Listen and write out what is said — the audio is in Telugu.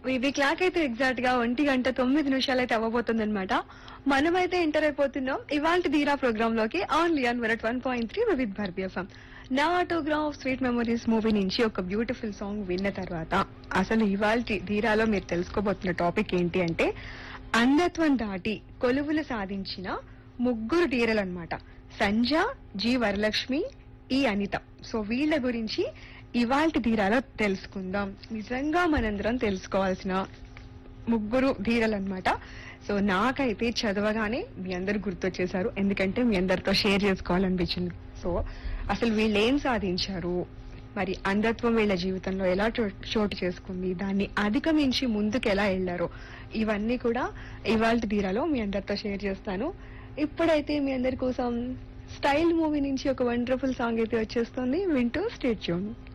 ఇది క్లాక్ అయితే ఎగ్జాక్ట్ గా ఒంటి గంట తొమ్మిది నిమిషాలు అయితే అవ్వబోతుంది అనమాట మనమైతే ఎంటర్ అయిపోతున్నాం ఇవాళ ధీరా ప్రోగ్రామ్ లోకి ఆన్లీ ఆన్ వరట్ one point three Vividh Bharatiya FM నా ఆటోగ్రాఫ్ స్వీట్ మెమరీస్ మూవీ నుంచి ఒక బ్యూటిఫుల్ సాంగ్ విన్న తర్వాత అసలు ఇవాళ ధీరాలో మీరు తెలుసుకోబోతున్న టాపిక్ ఏంటి అంటే అంధత్వం దాటి కొలువులు సాధించిన ముగ్గురు ధీరలు అనమాట సంజ జి వరలక్ష్మి ఈ అనిత సో వీళ్ళ గురించి ఇవాల్టి ధీరాలో తెలుసుకుందాం నిజంగా మనందరం తెలుసుకోవాల్సిన ముగ్గురు ధీరలు అనమాట సో నాకైతే చదవగానే మీ అందరు గుర్తొచ్చేసారు ఎందుకంటే మీ అందరితో షేర్ చేసుకోవాలనిపించింది సో అసలు వీళ్ళు ఏం సాధించారు మరి అంధత్వం వీళ్ళ జీవితంలో ఎలా చో- చోటు చేసుకుంది దాన్ని అధిగమించి ముందుకు ఎలా వెళ్లారో ఇవన్నీ కూడా ఇవాళ ధీరాలో మీ అందరితో షేర్ చేస్తాను ఇప్పుడైతే మీ అందరి కోసం స్టైల్ మూవీ నుంచి ఒక వండర్ఫుల్ సాంగ్ అయితే వచ్చేస్తుంది వింటూ స్టేట్ చూడండి